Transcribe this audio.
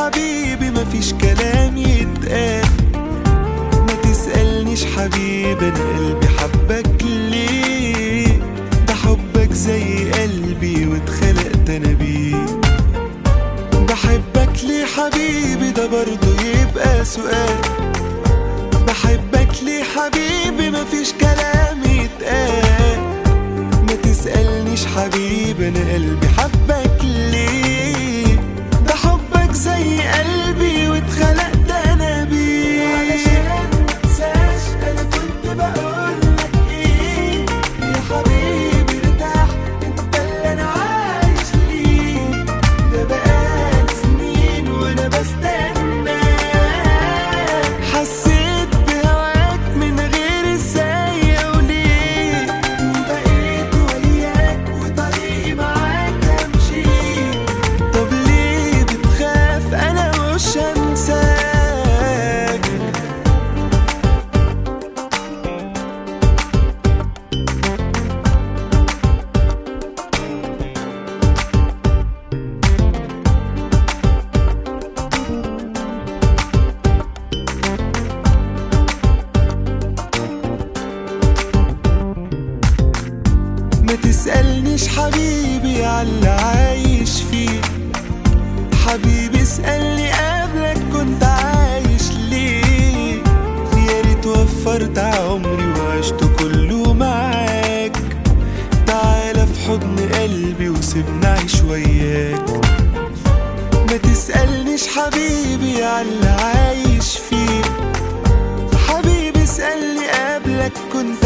حبيبي مفيش كلام يتقال ما تسألنيش حبيبي انا قلبي حبك ليه ده حبك زي قلبي واتخلقت انا بيه بحبك ليه حبيبي ده برضه يبقى سؤال بحبك ليه حبيبي مفيش كلام يتقال ما تسألنيش حبيبي انا قلبي حبك ليه ده حبك زي قلبي واتخلقت انا بيه علشان منساش انا كنت بقولك ايه يا حبيبي ارتاح انت اللي انا عايش ليه ده بقالي سنين وانا بستنى حسيت بهواك من غير ازاي وليه بقيت وياك وطريقي معاك امشي طب ليه بتخاف انا مش هنساك ما تسألنيش حبيبي عاللي عايش فيه حبيبي اسألني قبلك كنت عايش ليه يا ريت وفرت عمري وعشت كله معاك تعالى في حضن قلبي وسيبني اعيش وياك ما تسألنيش حبيبي عاللي عايش فيه حبيبي اسألني قبلك كنت